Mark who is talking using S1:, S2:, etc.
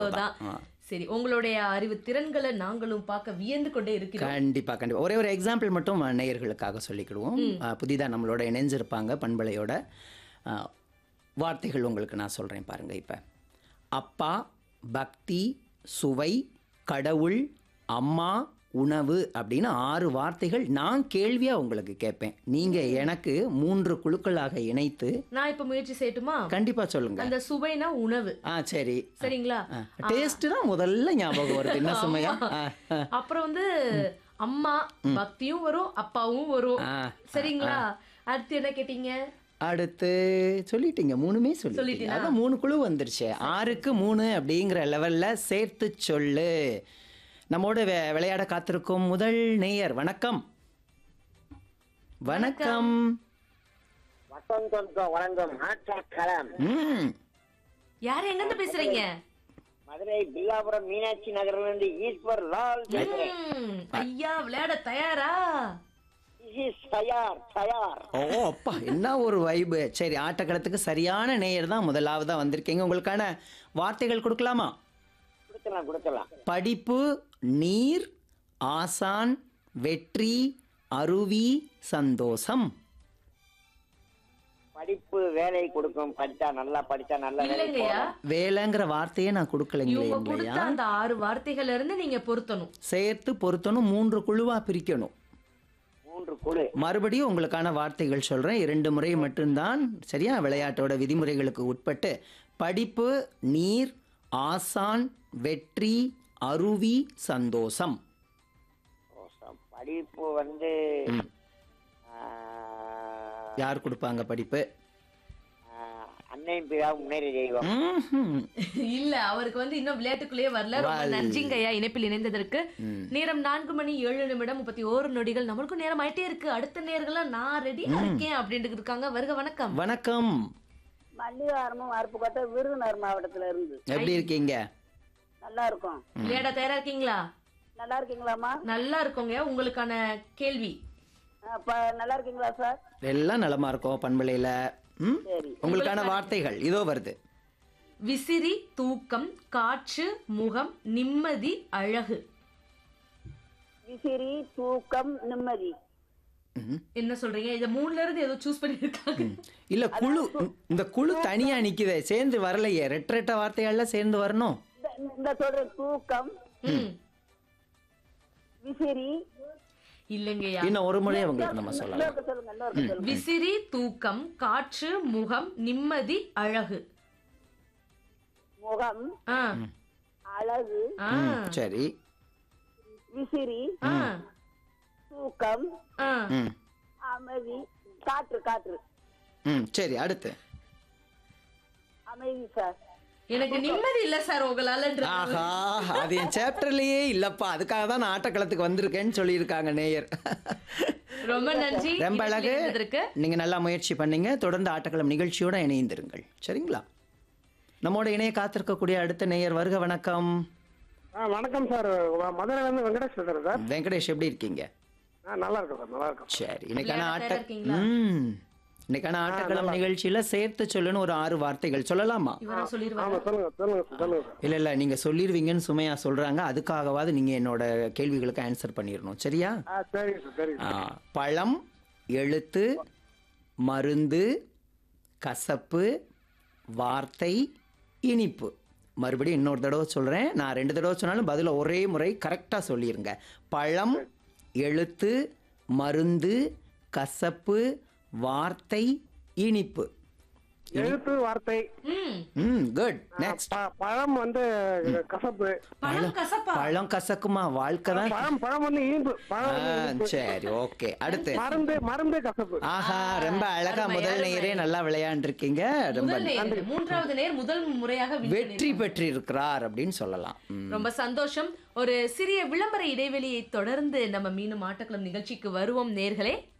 S1: தான்
S2: ஆ.
S1: சரி உங்களுடைய அறிவு திறன்களை நாங்களும் பார்க்க வியந்து கொண்டே இருக்கிறோம்
S2: கண்டிப்பா கண்டிப்பா ஒரே ஒரு எக்ஸாம்பிள் மட்டும் நேயர்களுக்காக சொல்லிக்கிடுவோம் அஹ், புதிதா நம்மளோட இணைஞ்சிருப்பாங்க பண்பலையோட அஹ், வார்த்தைகள் உங்களுக்கு நான் சொல்றேன் பாருங்க இப்ப அப்பா பக்தி சுவை கடவுள் அம்மா உணவு அப்படின்னு ஆறு வார்த்தைகள் நான் கேள்வியா உங்களுக்கு கேட்பேன் நீங்க எனக்கு மூன்று குழுக்களாக இணைத்து
S1: நான் இப்ப முயற்சி செய்யட்டுமா
S2: கண்டிப்பா சொல்லுங்க
S1: அந்த சுவைனா உணவு
S2: ஆ சரி
S1: சரிங்களா
S2: டேஸ்ட் தான் முதல்ல ஞாபகம் வருது என்ன சுமையா ஆ, ஆ.
S1: அப்புறம் வந்து அம்மா பக்தியும் வரும் அப்பாவும் வரும்
S2: ஆ,
S1: சரிங்களா அடுத்து என்ன கேட்டீங்க
S2: அடுத்து சொல்லிட்டீங்க மூணுமே சொல்லிட்டீங்க
S1: சொல்லிட்டீனா?
S2: அதான் மூணு குழு வந்துருச்சு ஆறுக்கு மூணு அப்படிங்கிற லெவல்ல சேர்த்து சொல்லு நம்மோட வே- விளையாட காத்திருக்கும் முதல் நேயர் வணக்கம் வணக்கம்
S3: வசந்தம் வழங்கும் ஆட்டக்களம்
S2: ம்
S1: யார் எங்க இருந்து பேசுறீங்க
S3: மதுரை பில்லாபுரம் மீனாட்சி நகரிலிருந்து ஈஸ்வர் லால் பேசுறேன்
S1: ம், ஐயா விளையாட தயாரா
S3: This is தயார் தயார்
S2: ஓ அப்பா என்ன ஒரு வைபு சரி ஆட்டக்களத்துக்கு சரியான நேயர் தான் முதலாவதா வந்திருக்கீங்க உங்களுக்கான வார்த்தைகள் கொடுக்கலாமா
S3: கொடுக்கலாம் கொடுக்கலாம்
S2: படிப்பு நீர் ஆசான் வெற்றி அருவி சந்தோஷம்
S3: படிப்பு வேலை கொடுக்கும் படிச்சா நல்லா படிச்சா நல்ல வேலை
S1: இல்லைங்கய்யா
S2: வேலைங்கிற வார்த்தையே நான் கொடுக்கலைங்களே
S1: இவங்க கொடுத்த
S2: இல்லையா
S1: அந்த ஆறு வார்த்தைகள்ல இருந்து நீங்க பொருத்தணும்
S2: சேர்த்து பொருத்தணும் மூன்று குழுவா பிரிக்கணும்
S3: மூன்று குழு
S2: மறுபடியும் உங்களுக்கான வார்த்தைகள் சொல்றேன் இரண்டு முறை மட்டும்தான் சரியா விளையாட்டோட விதிமுறைகளுக்கு உட்பட்டு படிப்பு நீர் ஆசான் வெற்றி அருவி சந்தோஷம்
S3: ஓசம். படிப்பு வந்து ஆ,
S2: யார் கொடுப்பாங்க படிப்பு
S3: ஆ, அன்னை பிதா முன்னேறி தெய்வம்
S2: ம்ஹும்.
S1: இல்ல அவருக்கு வந்து இன்னும் விளையாட்டுக்குள்ளேயே வரல ரொம்ப
S2: வரல.
S1: நன்றிங்க ஐயா இணைப்பில் இணைந்ததற்கு நேரம் நான்கு மணி ஏழு நிமிடம் முப்பத்தி ஓரு நொடிகள் நம்மளுக்கும் நேரம் ஆயிட்டே இருக்கு அடுத்த நேர்கள்லாம் நான் ரெடியா இருக்கேன் அப்படின்ட்டு இருக்காங்க வருக வணக்கம்
S2: வணக்கம்
S4: மல்லிகாரமும் அருப்புக்கோட்டை விருதுநகர் மாவட்டத்துல இருந்து
S2: எப்படி இருக்கீங்க
S4: நல்லா இருக்கும்
S1: விளையாட தயாரா இருக்கீங்களா
S4: நல்லா இருக்கீங்களாம்மா
S1: நல்லா இருக்கோங்க உங்களுக்கான கேள்வி
S4: ஆ, ப- நல்லா இருக்கீங்களா சார்
S2: எல்லாம் நலமா இருக்கோம் பண்பலையில ம்?
S4: சரி
S2: உங்களுக்கான வார்த்தைகள் இதோ வருது
S1: விசிறி தூக்கம் காற்று முகம் நிம்மதி அழகு
S4: விசிறி தூக்கம் நிம்மதி
S2: ம்.
S1: என்ன சொல்றீங்க இத மூணுல இருந்து ஏதோ சூஸ் பண்ணிருக்காங்க
S2: இல்ல குழு இந்த குழு தனியா நிக்குதே சேர்ந்து வரலையே ரெட்ட ரெட்ட வார்த்தைகள்லாம் சேர்ந்து வரணும்
S4: இந்த- இந்த சொல்றேன் தூக்கம்
S1: ம்.
S4: விசிறி
S1: இல்லைங்கய்யா
S2: இன்னும் ஒரு முறை உங்களுக்கு நம்ம சொல்லலாம்
S4: இன்னொருக்க சொல்லுங்க இன்னொருக்க சொல்லுங்க
S1: விசிறி தூக்கம் காற்று முகம் நிம்மதி அழகு
S4: முகம்
S1: ஆ
S4: அழகு
S1: ஆ
S2: ம், சரி
S4: விசிறி
S1: ஆ
S4: தூக்கம்
S1: ஆ
S2: ம்
S4: அமைதி காற்று காற்று
S2: ம் சரி அடுத்து
S4: அமைதி சார்
S1: எனக்கு நிம்மதி இல்ல சார் உங்களால
S2: ஆஹா அது என் சாப்டர்லயே இல்லப்பா அதுக்காக தான் நான் ஆட்டக்களத்துக்கு வந்திருக்கேன்னு சொல்லியிருக்காங்க நேயர்
S1: ரொம்ப நன்றி
S2: ரொம்ப அழகு
S1: இணைப்பில்
S2: நீங்க நல்லா முயற்சி பண்ணீங்க தொடர்ந்து ஆட்டக்களம் நிகழ்ச்சியோட இணைந்திருங்கள் சரிங்களா நம்மோட இணைய காத்திருக்கக்கூடிய அடுத்த நேயர் வருக வணக்கம்
S5: ஆ வணக்கம் சார் மதுரையில இருந்து வெங்கடேஷ் பேசுறேன் சார்
S2: வெங்கடேஷ் எப்படி இருக்கீங்க
S5: ஆ நல்லா இருக்கும் சார் நல்லா இருக்கும்
S2: சரி இன்னைக்கான
S1: விளையாட
S2: ஆட்ட
S1: தயாரா இருக்கீங்களா?
S2: ம் இன்னைக்கான ஆட்டக்களம் நிகழ்ச்சியில சேர்த்து சொல்லுன்னு ஒரு ஆறு வார்த்தைகள் சொல்லலாமா
S1: இவரா சொல்லிருவாங்க
S5: ஆமா சொல்லுங்க சொல்லுங்க சார் சொல்லுங்க சார்
S2: இல்ல இல்ல நீங்க சொல்லிருவீங்கன்னு சுமையா சொல்றாங்க அதுக்காகவாது நீங்க என்னோட கேள்விகளுக்கு ஆன்சர் பண்ணிடணும் சரியா
S5: ஆ சரிங்க சார் சரிங்க
S2: ஆ, பழம் எழுத்து மருந்து கசப்பு வார்த்தை இனிப்பு மறுபடியும் இன்னொரு தடவை சொல்கிறேன் நான் ரெண்டு தடவை சொன்னாலும் பதில ஒரே முறை கரெக்டாக சொல்லிடுங்க பழம் எழுத்து மருந்து கசப்பு வார்த்தை இனிப்பு
S5: எழுத்து வார்த்தை
S1: ம்
S2: ம் குட் நெக்ஸ்ட்
S5: ப- பழம் வந்து கசப்பு
S1: பழம் கசப்பா
S2: பழம் கசக்குமா வாழ்க்கை தான்
S5: பழம் பழம் வந்து இனிப்பு பழம்
S2: ஆ,
S5: வந்து இனிப்பு.
S2: சரி ஓகே அடுத்து
S5: மருந்து மருந்து கசப்பு
S2: ஆஹா ரொம்ப அழகா
S1: அருமை,
S2: முதல்
S1: அருமை.
S2: நேரே நல்லா விளையாண்டுருக்கீங்க ரொம்ப
S1: முதல் நேர் மூன்றாவது நேர் முதல் முறையாக win
S2: வெற்றி பெற்றிருக்கிறார் அப்படின்னு சொல்லலாம் ம்.
S1: ரொம்ப சந்தோஷம் ஒரு சிறிய விளம்பர இடைவெளியை தொடர்ந்து நம்ம மீண்டும் ஆட்டக்குளம் நிகழ்ச்சிக்கு வருவோம் நேர்களே